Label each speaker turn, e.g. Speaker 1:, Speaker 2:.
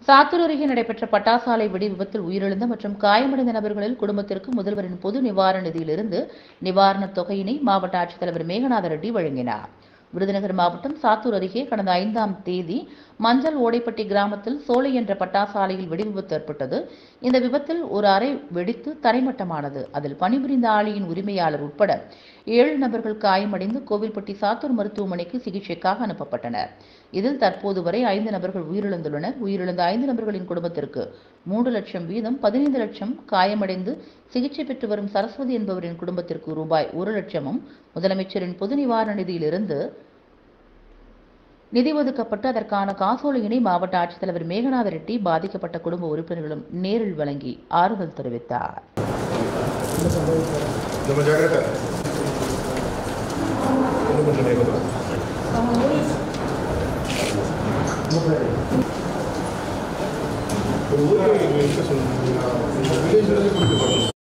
Speaker 1: சாத்தூர் அருகே நடைபெற்ற பட்டாசாலை வெடி விபத்தில் உயிரிழந்த மற்றும் காயமடைந்த நபர்களில் குடும்பத்திற்கு முதல்வரின் பொது நிவாரண நிதியிலிருந்து நிவாரணத் தொகையினை மாவட்ட ஆட்சித்தலைவர் மேகநாத ரெட்டி வழங்கினார் விருதுநகர் மாவட்டம் சாத்தூர் அருகே கடந்த ஐந்தாம் தேதி மஞ்சள் ஓடைப்பட்டி கிராமத்தில் சோலை என்ற பட்டாசாலையில் வெடி விபத்து ஏற்பட்டது இந்த விபத்தில் ஒரு அறை வெடித்து தரைமட்டமானது அதில் பணிபுரிந்த ஆலையின் உரிமையாளர் உட்பட ஏழு நபர்கள் காயமடைந்து கோவில்பட்டி சாத்தூர் மருத்துவமனைக்கு சிகிச்சைக்காக அனுப்பப்பட்டனர் இதில் தற்போது வரை ஐந்து நபர்கள் உயிரிழந்துள்ளனர் உயிரிழந்த ஐந்து நபர்களின் குடும்பத்திற்கு மூன்று லட்சம் வீதம் பதினைந்து லட்சம் காயமடைந்து சிகிச்சை பெற்று வரும் சரஸ்வதி என்பவரின் குடும்பத்திற்கு ரூபாய் ஒரு லட்சமும் முதலமைச்சரின் பொது நிவாரண நிதியிலிருந்து நிதி ஒதுக்கப்பட்டு அதற்கான காசோலையினை மாவட்ட ஆட்சித்தலைவர் மேகநாத ரெட்டி பாதிக்கப்பட்ட குடும்ப உறுப்பினர்களும் நேரில் வழங்கி ஆறுதல் தெரிவித்தார்
Speaker 2: ನಮ್ಮ ಜಾಗ್ರತೆ ಒಂದು ಬಂದು ನೇಮಕ ಊರಿಗೆ ವಿಲೇಜ್ಗಳಲ್ಲಿ ಕುರಿತು ಬರೋದು